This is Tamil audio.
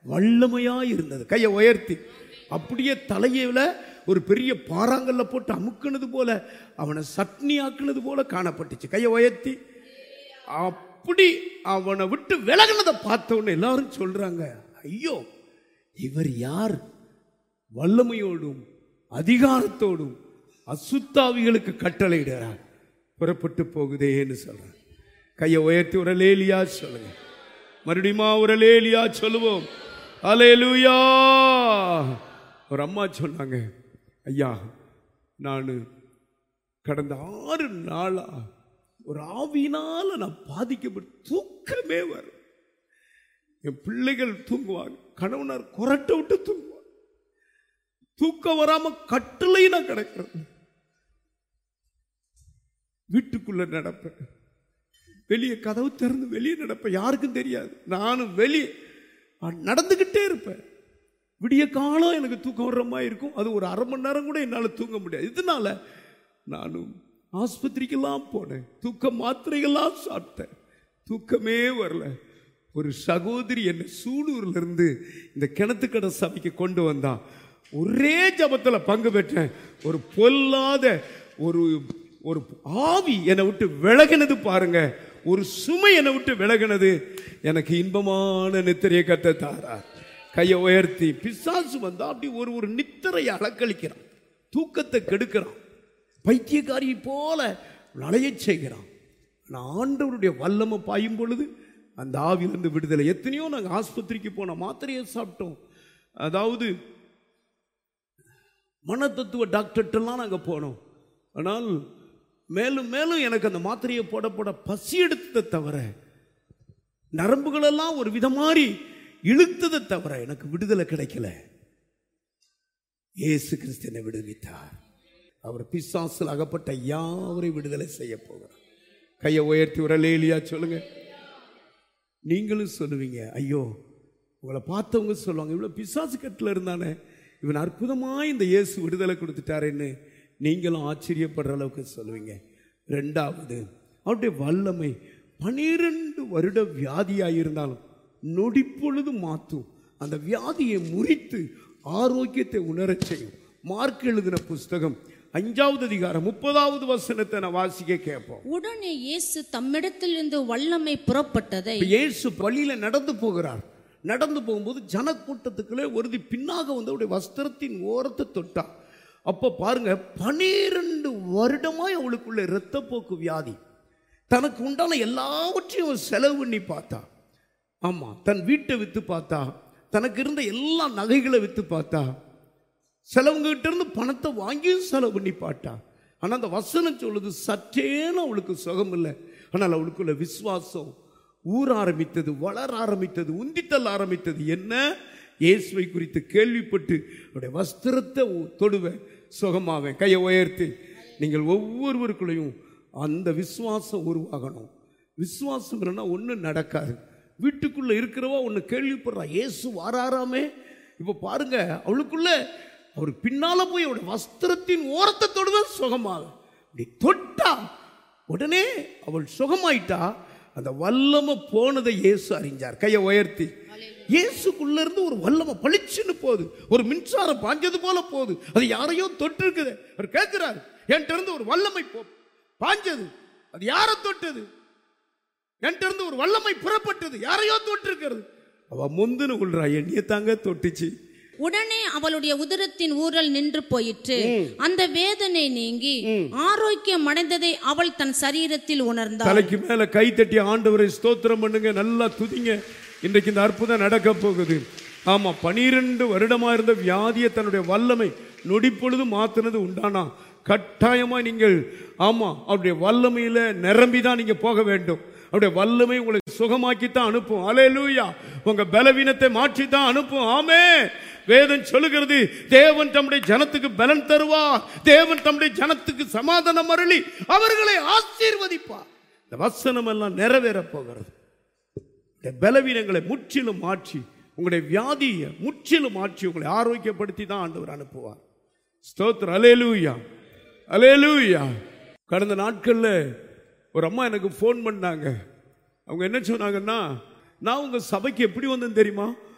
வல்லமையா இருந்தது கையை உயர்த்தி அப்படியே தலையில ஒரு பெரிய பாறாங்கல்ல போட்டு அமுக்குனது போல அவனை சட்னி ஆக்குனது போல காணப்பட்டுச்சு கையை உயர்த்தி அப்படி அவனை விட்டு விலகினதை பார்த்த உடனே எல்லாரும் சொல்றாங்க ஐயோ இவர் யார் வல்லமையோடும் அதிகாரத்தோடும் அசுத்தாவிகளுக்கு கட்டளையிடுறார் புறப்பட்டு போகுதேன்னு சொல்றார் கையை உயர்த்தி ஒரு லேலியா சொல்லுங்க மறுபடியுமா ஒரு லேலியா சொல்லுவோம் அலேலுயா ஒரு அம்மா சொன்னாங்க ஐயா நான் கடந்த ஆறு நாளா ஒரு ஆவியினால நான் பாதிக்கப்பட்டு தூக்கமே வரும் என் பிள்ளைகள் தூங்குவாங்க கணவனார் குரட்டை விட்டு தூங்குவாங்க தூக்கம் வராம கட்டிலை நான் கிடக்கிறேன் வீட்டுக்குள்ள நடப்பேன் வெளியே கதவு திறந்து வெளியே நடப்பேன் யாருக்கும் தெரியாது நானும் வெளியே நான் நடந்துக்கிட்டே இருப்பேன் விடிய காலம் எனக்கு தூக்கம் வர்ற மாதிரி இருக்கும் அது ஒரு அரை மணி நேரம் கூட என்னால் தூங்க முடியாது இதனால நானும் ஆஸ்பத்திரிக்கெல்லாம் போனேன் தூக்க மாத்திரைகள்லாம் சாப்பிட்டேன் தூக்கமே வரல ஒரு சகோதரி என்னை சூலூர்ல இருந்து இந்த கிணத்துக்கடை சபைக்கு கொண்டு வந்தா ஒரே ஜபத்துல பங்கு பெற்றேன் ஒரு பொல்லாத ஒரு ஒரு ஆவி என்னை விட்டு விலகினது பாருங்க ஒரு சுமை என்னை விட்டு விலகினது எனக்கு இன்பமான நித்திரையை கத்த தாரார் கையை உயர்த்தி பிசாசு வந்தா அப்படி ஒரு ஒரு நித்திரையை அலக்களிக்கிறான் தூக்கத்தை கெடுக்கிறான் பைத்தியக்காரி போல நலையச் செய்கிறான் நான் ஆண்டவருடைய வல்லமை பாயும் பொழுது அந்த ஆவிலிருந்து விடுதலை எத்தனையோ நாங்கள் ஆஸ்பத்திரிக்கு போனோம் மாத்திரையை சாப்பிட்டோம் அதாவது மனத்தத்துவ டாக்டர்கிட்டலாம் நாங்கள் போனோம் ஆனால் மேலும் மேலும் எனக்கு அந்த மாத்திரையை போட போட பசி எடுத்ததை தவிர நரம்புகளெல்லாம் ஒரு விதமாரி இழுத்ததை தவிர எனக்கு விடுதலை கிடைக்கல இயேசு கிறிஸ்து என்னை விடுவித்தார் அவர் பிசாசில் அகப்பட்ட யாவரையும் விடுதலை செய்ய போகிறார் கையை உயர்த்தி ஒரு லேலியா சொல்லுங்க நீங்களும் சொல்லுவீங்க ஐயோ உங்களை பார்த்தவங்க சொல்லுவாங்க இவ்வளோ பிசாசு கட்டில் இருந்தானே இவன் அற்புதமாக இந்த இயேசு விடுதலை கொடுத்துட்டாருன்னு நீங்களும் ஆச்சரியப்படுற அளவுக்கு சொல்லுவீங்க ரெண்டாவது அவருடைய வல்லமை பனிரெண்டு வருட வியாதியாக இருந்தாலும் நொடிப்பொழுது மாற்றும் அந்த வியாதியை முறித்து ஆரோக்கியத்தை உணரச் செய்யும் மார்க் எழுதின புஸ்தகம் அஞ்சாவது அதிகாரம் முப்பதாவது வசனத்தை நான் வாசிக்க கேட்போம் உடனே இயேசு தம்மிடத்திலிருந்து வல்லமை புறப்பட்டதை இப்ப இயேசு வழியில நடந்து போகிறார் நடந்து போகும்போது ஜனக்கூட்டத்துக்குள்ளே ஒருதி பின்னாக வந்து அவருடைய வஸ்திரத்தின் ஓரத்தை தொட்டா அப்ப பாருங்க பனிரெண்டு வருடமாய் அவளுக்குள்ள இரத்தப்போக்கு வியாதி தனக்கு உண்டான எல்லாவற்றையும் அவள் செலவு பண்ணி பார்த்தா ஆமா தன் வீட்டை வித்து பார்த்தா தனக்கு இருந்த எல்லா நகைகளை வித்து பார்த்தா சிலவங்க கிட்ட இருந்து பணத்தை வாங்கியும் செலவு பண்ணி பாட்டா ஆனா அந்த வசனம் சொல்லுது சற்றேன்னு அவளுக்கு சுகம் இல்லை ஆனால் அவளுக்குள்ள விசுவாசம் ஊற ஆரம்பித்தது வளர ஆரம்பித்தது உந்தித்தல் ஆரம்பித்தது என்ன இயேசுவை குறித்து கேள்விப்பட்டு அவருடைய வஸ்திரத்தை உ- தொடுவேன் சுகமாவேன் கையை உயர்த்தி நீங்கள் ஒவ்வொருவருக்குள்ளேயும் அந்த விசுவாசம் உருவாகணும் விசுவாசம் இல்லைன்னா ஒன்றும் நடக்காது வீட்டுக்குள்ள இருக்கிறவா ஒன்று கேள்விப்படுறா இயேசு வாராராமே இப்போ பாருங்க அவளுக்குள்ள அவர் பின்னால போய் அவருடைய வஸ்திரத்தின் ஓரத்தை தொடுவேன் சுகமாக இப்படி தொட்டா உடனே அவள் சுகமாயிட்டா அந்த வல்லமை போனதை இயேசு அறிஞ்சார் கையை உயர்த்தி இயேசுக்குள்ள இருந்து ஒரு வல்லமை பளிச்சுன்னு போகுது ஒரு மின்சாரம் பாஞ்சது போல போகுது அது யாரையோ தொட்டு இருக்குது அவர் கேட்கிறார் என்கிட்ட இருந்து ஒரு வல்லமை போ பாஞ்சது அது யாரை தொட்டது என்கிட்ட இருந்து ஒரு வல்லமை புறப்பட்டது யாரையோ தொட்டிருக்கிறது அவ முந்துன்னு கொள்றா என்னைய தாங்க தொட்டுச்சு உடனே அவளுடைய உதரத்தின் ஊரல் நின்று போயிற்று அந்த வேதனை நீங்கி ஆரோக்கியம் அடைந்ததை அவள் தன் சரீரத்தில் உணர்ந்தாள் தலைக்கு மேல கை தட்டி ஆண்டவரை ஸ்தோத்திரம் பண்ணுங்க நல்லா துதிங்க இன்றைக்கு இந்த அற்புதம் நடக்க போகுது ஆமா பனிரெண்டு வருடமா இருந்த வியாதியை தன்னுடைய வல்லமை நொடிப்பொழுது மாத்தினது உண்டானா கட்டாயமா நீங்கள் ஆமா அவருடைய வல்லமையில நிரம்பி தான் நீங்க போக வேண்டும் அவருடைய வல்லமை உங்களை சுகமாக்கி தான் அனுப்பும் அலேலூயா உங்க பலவீனத்தை மாற்றி தான் அனுப்பும் ஆமே வேதம் சொல்லுகிறது தேவன் தம்முடைய ஜனத்துக்கு பலன் தருவார் தேவன் தம்முடைய ஜனத்துக்கு சமாதானம் அருளி அவர்களை ஆசீர்வதிப்பார் இந்த வசனம் எல்லாம் நிறைவேற போகிறது இந்த பலவீனங்களை முற்றிலும் மாற்றி உங்களுடைய வியாதியை முற்றிலும் மாற்றி உங்களை ஆரோக்கியப்படுத்தி தான் ஆண்டவர் அனுப்புவார் ஸ்தோத்திரம் அலேலூயா அலேலூயா கடந்த நாட்கள்ல ஒரு அம்மா எனக்கு ஃபோன் பண்ணாங்க அவங்க என்ன சொன்னாங்கன்னா நான் உங்க சபைக்கு எப்படி வந்தேன் தெரியுமா